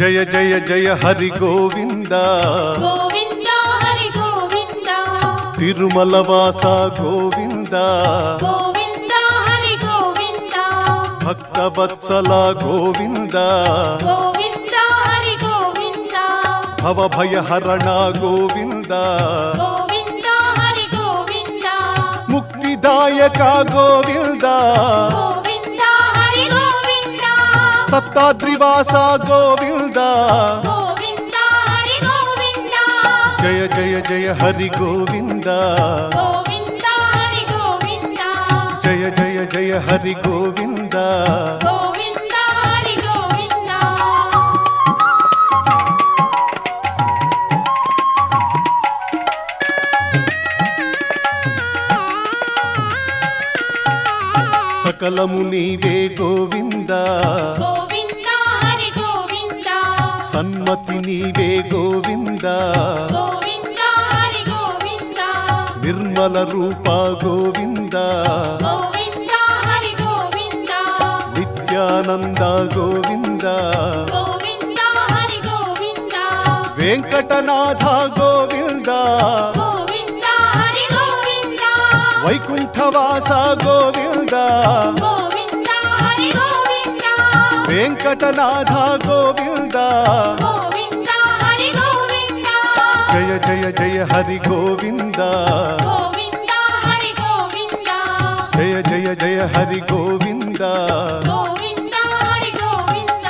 జయ జయ జయ హరి గోవింద గోవింద హరి గోవింద తిరుమల వాస గోవింద గోవింద హరి గోవింద భక్త వత్సల గోవింద గోవింద హరి గోవింద భవభయ హరణ గోవింద గోవింద హరి గోవింద ముక్తిదాయక గోవింద గోవింద హరి గోవింద సప్తాద్రివాస గోవింద గోవింద హరి గోవింద జయ జయ జయ హరి గోవింద గోవింద హరి గోవింద జయ జయ జయ హరి గోవింద గోవింద హరి గోవింద సకలము నీవే గోవింద గోవింద హరి గోవింద సన్మతి నీవే గోవింద గోవింద హరి గోవింద నిర్మల రూప గోవింద గోవింద హరి గోవింద నిత్యానంద గోవింద గోవింద హరి గోవింద వెంకటనాథ గోవింద గోవింద హరి గోవింద వైకుంఠవాస గోవింద గోవింద హరి గోవింద వెంకటనాథ గోవింద గోవింద హరి గోవింద జయ జయ జయ హరి గోవింద గోవింద హరి గోవింద జయ జయ జయ హరి గోవింద గోవింద హరి గోవింద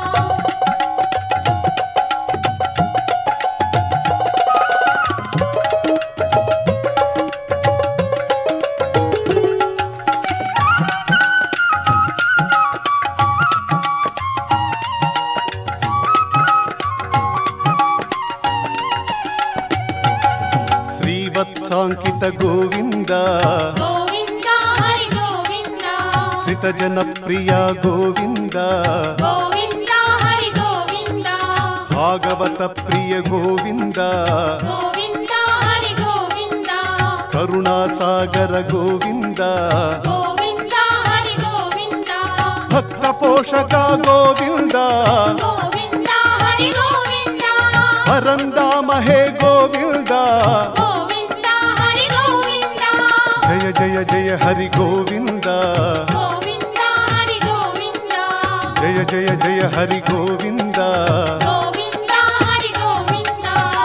శ్రీవత్సాంకిత గోవింద గోవింద హరి గోవింద శ్రితజన ప్రియ గోవింద గోవింద హరి గోవింద భాగవత ప్రియ గోవింద గోవింద హరి గోవింద కరుణాసాగర గోవింద గోవింద హరి గోవింద భక్త పోషక గోవింద గోవింద హరి గోవింద పరందామహే గోవింద గోవింద హరి గోవింద జయ జయ జయ హరి గోవింద గోవింద హరి గోవింద జయ జయ జయ హరి గోవింద గోవింద హరి గోవింద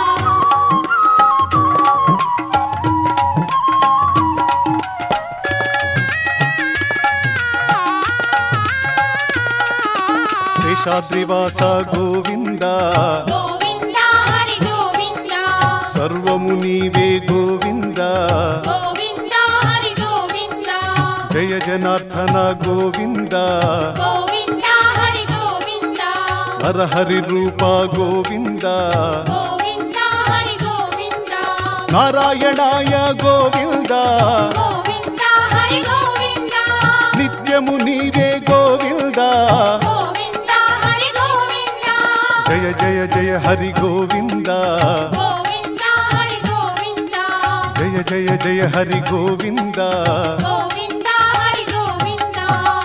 శేషాద్రివాస గోవింద గోవింద హరి గోవింద సర్వము నీవే గోవింద గోవింద హరి గోవింద జయ జనార్దన గోవింద గోవింద హరి గోవింద హరహరి రూప గోవింద గోవింద హరి గోవింద నారాయణాయ గోవింద గోవింద హరి గోవింద నిత్యము నీవే గోవింద గోవింద హరి గోవింద జయ జయ జయ హరి గోవింద గోవింద హరి గోవింద జయ జయ జయ హరి గోవింద గోవింద హరి గోవింద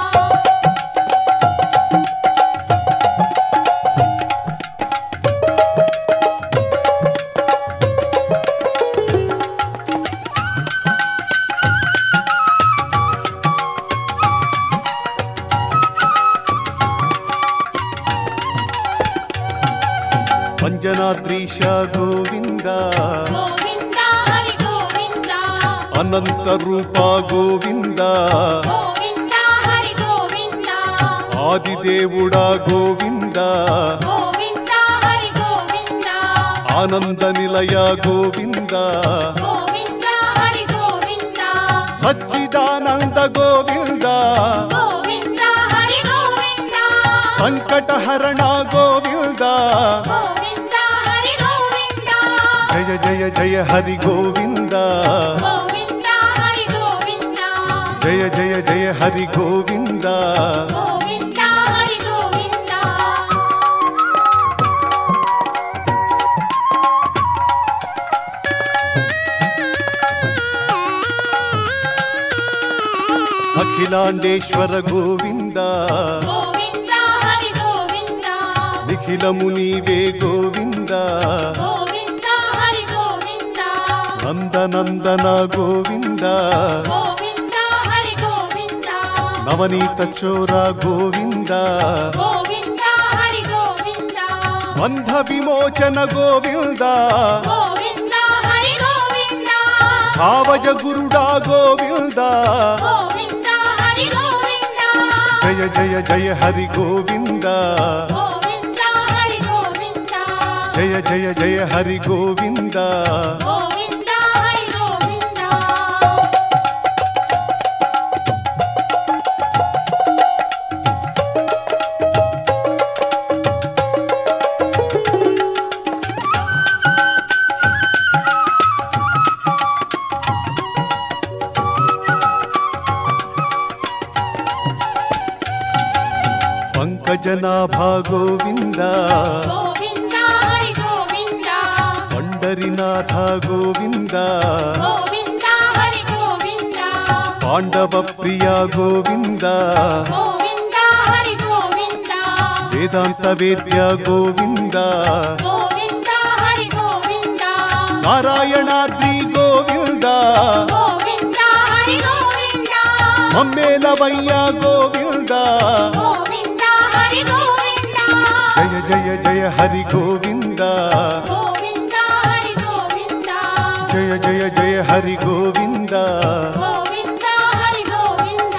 పంజనాద్రీశ గోవింద గోవింద హరి గోవింద అనంత రూప గోవింద గోవింద హరి గోవింద ఆదిదేవుడా గోవింద గోవింద హరి గోవింద ఆనంద నిలయ గోవింద గోవింద హరి గోవింద సచ్చిదానంద గోవింద గోవింద హరి గోవింద సంకటహరణ గోవింద గోవింద హరి గోవింద జయ జయ జయ హరి గోవింద గోవింద హరి గోవింద జయ జయ జయ హరి గోవింద గోవింద హరి గోవింద అఖిలాండేశ్వర గోవింద గోవింద హరి గోవింద అఖిలము నీవే గోవింద గోవింద హరి గోవింద నందనందన గోవింద గోవింద హరి గోవింద నవనీత చోర గోవింద గోవింద హరి గోవింద బంధ విమోచన గోవింద గోవింద హరి గోవింద భావజ గురుడా గోవింద గోవింద హరి గోవింద జయ జయ జయ హరి గోవింద గోవింద హరి గోవింద జయ జయ జయ హరి గోవింద గోవింద హరి గోవింద పంకజనాభ గోవింద గోవింద హరి గోవింద పండరినాథ గోవింద గోవింద హరి గోవింద పాండవ ప్రియ గోవింద గోవింద హరి గోవింద వేదాంత వేద్య గోవింద గోవింద హరి గోవింద నారాయణాద్రి గోవింద గోవింద హరి గోవింద మమ్మేలవయ్య గోవింద గోవింద హరి గోవింద జయ జయ జయ హరి గోవింద గోవింద హరి గోవింద జయ జయ జయ హరి గోవింద గోవింద హరి గోవింద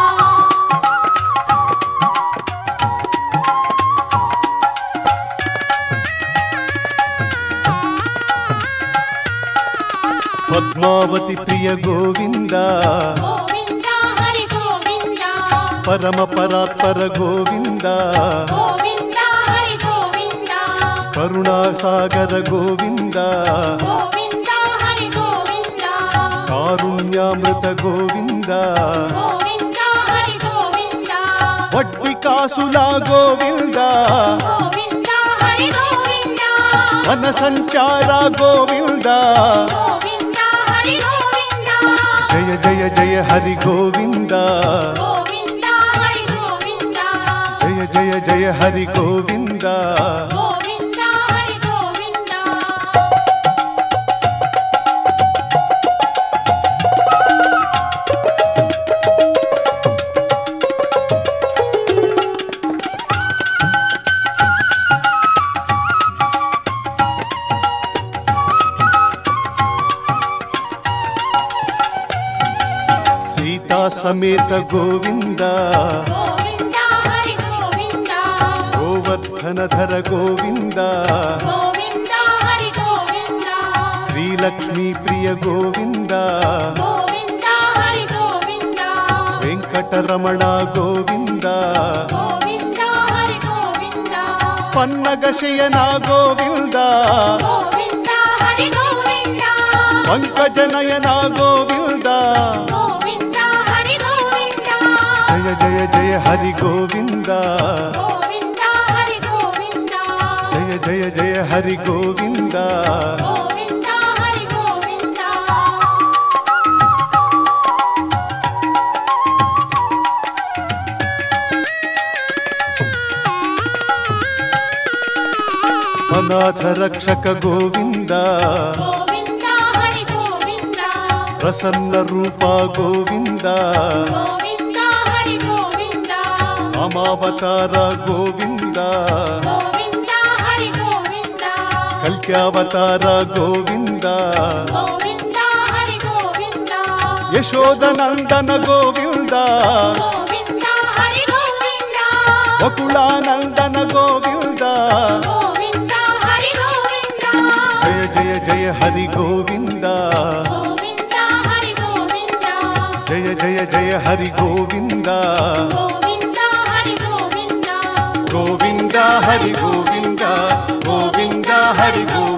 పద్మావతి ప్రియ గోవింద గోవింద హరి గోవింద పరమ పరాత్పర గోవింద గోవింద హరి గోవింద కరుణాసాగర గోవింద గోవింద హరి గోవింద కారుణ్యామృత గోవింద గోవింద హరి గోవింద వడ్డి కాసుల గోవింద గోవింద హరి గోవింద వన సంచార గోవింద గోవింద హరి గోవింద జయ జయ జయ హరి గోవింద గోవింద హరి గోవింద జయ జయ జయ హరి గోవింద గోవింద హరి గోవింద సీతా సమేత గోవింద గోవింద హరి గోవింద గోవర్ధనధర గోవింద గోవింద హరి గోవింద శ్రీలక్ష్మీ ప్రియ గోవింద గోవింద హరి గోవింద వెంకటరమణ గోవింద గోవింద హరి గోవింద పన్నగ శయన గోవింద గోవింద హరి గోవింద పంకజనయన గోవింద గోవింద హరి గోవింద జయ జయ జయ హరి గోవింద గోవింద హరి గోవింద జయ జయ జయ హరి గోవింద గోవింద హరి గోవింద అనాథ రక్షక గోవింద గోవింద హరి గోవింద ప్రసన్న రూప గోవింద గోవింద హరి గోవింద అమావతార గోవింద గోవింద హరి గోవింద కల్క్యావతార గోవింద గోవింద హరి గోవింద యశోదనందన గోవింద గోవింద హరి గోవింద వకుళానందన గోవింద గోవింద హరి గోవింద జయ జయ జయ హరి గోవింద గోవింద హరి గోవింద జయ జయ జయ హరి గోవింద గోవింద హరి గోవింద గోవింద హరి గోవింద గోవింద హరి గోవింద